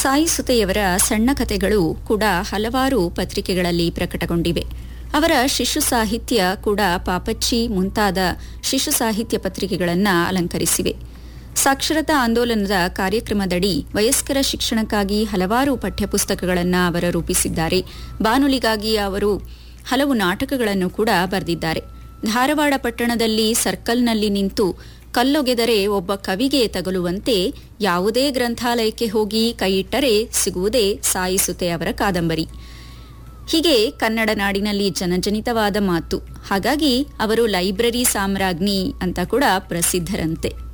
ಸಾಯಿ ಸುತೆಯವರ ಸಣ್ಣ ಕಥೆಗಳು ಕೂಡ ಹಲವಾರು ಪತ್ರಿಕೆಗಳಲ್ಲಿ ಪ್ರಕಟಗೊಂಡಿವೆ ಅವರ ಶಿಶು ಸಾಹಿತ್ಯ ಕೂಡ ಪಾಪಚ್ಚಿ ಮುಂತಾದ ಶಿಶು ಸಾಹಿತ್ಯ ಪತ್ರಿಕೆಗಳನ್ನು ಅಲಂಕರಿಸಿವೆ ಸಾಕ್ಷರತಾ ಆಂದೋಲನದ ಕಾರ್ಯಕ್ರಮದಡಿ ವಯಸ್ಕರ ಶಿಕ್ಷಣಕ್ಕಾಗಿ ಹಲವಾರು ಪಠ್ಯಪುಸ್ತಕಗಳನ್ನು ಅವರು ರೂಪಿಸಿದ್ದಾರೆ ಬಾನುಲಿಗಾಗಿ ಅವರು ಹಲವು ನಾಟಕಗಳನ್ನು ಕೂಡ ಬರೆದಿದ್ದಾರೆ ಧಾರವಾಡ ಪಟ್ಟಣದಲ್ಲಿ ಸರ್ಕಲ್ನಲ್ಲಿ ನಿಂತು ಕಲ್ಲೊಗೆದರೆ ಒಬ್ಬ ಕವಿಗೆ ತಗಲುವಂತೆ ಯಾವುದೇ ಗ್ರಂಥಾಲಯಕ್ಕೆ ಹೋಗಿ ಕೈಯಿಟ್ಟರೆ ಸಿಗುವುದೇ ಸಾಯಿಸುತ್ತೆ ಅವರ ಕಾದಂಬರಿ ಹೀಗೆ ಕನ್ನಡ ನಾಡಿನಲ್ಲಿ ಜನಜನಿತವಾದ ಮಾತು ಹಾಗಾಗಿ ಅವರು ಲೈಬ್ರರಿ ಸಾಮ್ರಾಜ್ಞಿ ಅಂತ ಕೂಡ ಪ್ರಸಿದ್ಧರಂತೆ